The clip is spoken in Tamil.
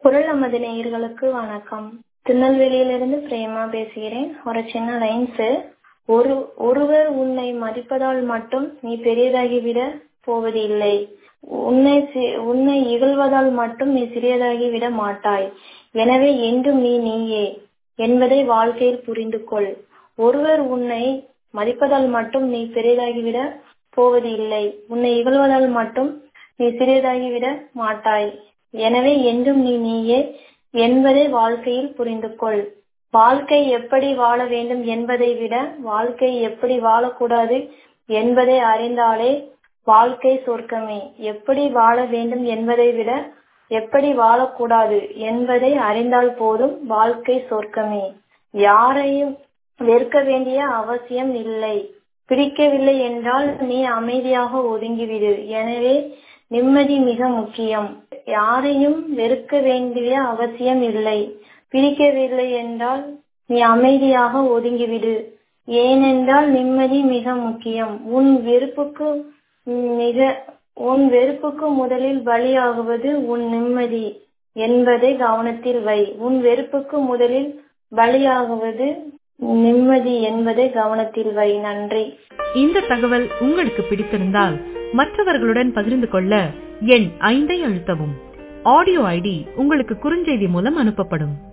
குரல் நமது நேயர்களுக்கு வணக்கம் திருநெல்வேலியிலிருந்து பிரேமா பேசுகிறேன் ஒரு சின்ன லைன்ஸ் ஒரு ஒருவர் உன்னை மதிப்பதால் மட்டும் நீ பெரியதாகிவிட போவது இல்லை உன்னை சி- உன்னை இகழ்வதால் மட்டும் நீ சிறியதாகி விட மாட்டாய் எனவே என்றும் நீ நீயே என்பதை வாழ்க்கையில் புரிந்து கொள் ஒருவர் உன்னை மதிப்பதால் மட்டும் நீ பெரியதாகிவிட போவது இல்லை உன்னை இகழ்வதால் மட்டும் நீ சிறியதாகிவிட மாட்டாய் எனவே என்றும் நீ நீயே என்பதை வாழ்க்கையில் புரிந்து கொள் வாழ்க்கை எப்படி வாழ வேண்டும் என்பதை விட வாழ்க்கை எப்படி வாழக்கூடாது என்பதை அறிந்தாலே வாழ்க்கை சொர்க்கமே எப்படி வாழ வேண்டும் என்பதை விட எப்படி வாழக்கூடாது என்பதை அறிந்தால் போதும் வாழ்க்கை சொர்க்கமே யாரையும் வெறுக்க வேண்டிய அவசியம் இல்லை பிடிக்கவில்லை என்றால் நீ அமைதியாக ஒதுங்கிவிடு எனவே நிம்மதி மிக முக்கியம் யாரையும் வெறுக்க வேண்டிய அவசியம் இல்லை பிடிக்கவில்லை என்றால் நீ அமைதியாக ஒதுங்கிவிடு ஏனென்றால் நிம்மதி மிக முக்கியம் உன் வெறுப்புக்கு மிக உன் வெறுப்புக்கு முதலில் பலியாகுவது உன் நிம்மதி என்பதை கவனத்தில் வை உன் வெறுப்புக்கு முதலில் பலியாகுவது நிம்மதி என்பதை கவனத்தில் வை நன்றி இந்த தகவல் உங்களுக்கு பிடித்திருந்தால் மற்றவர்களுடன் பகிர்ந்து கொள்ள எண் ஐந்தை அழுத்தவும் ஆடியோ ஐடி உங்களுக்கு குறுஞ்செய்தி மூலம் அனுப்பப்படும்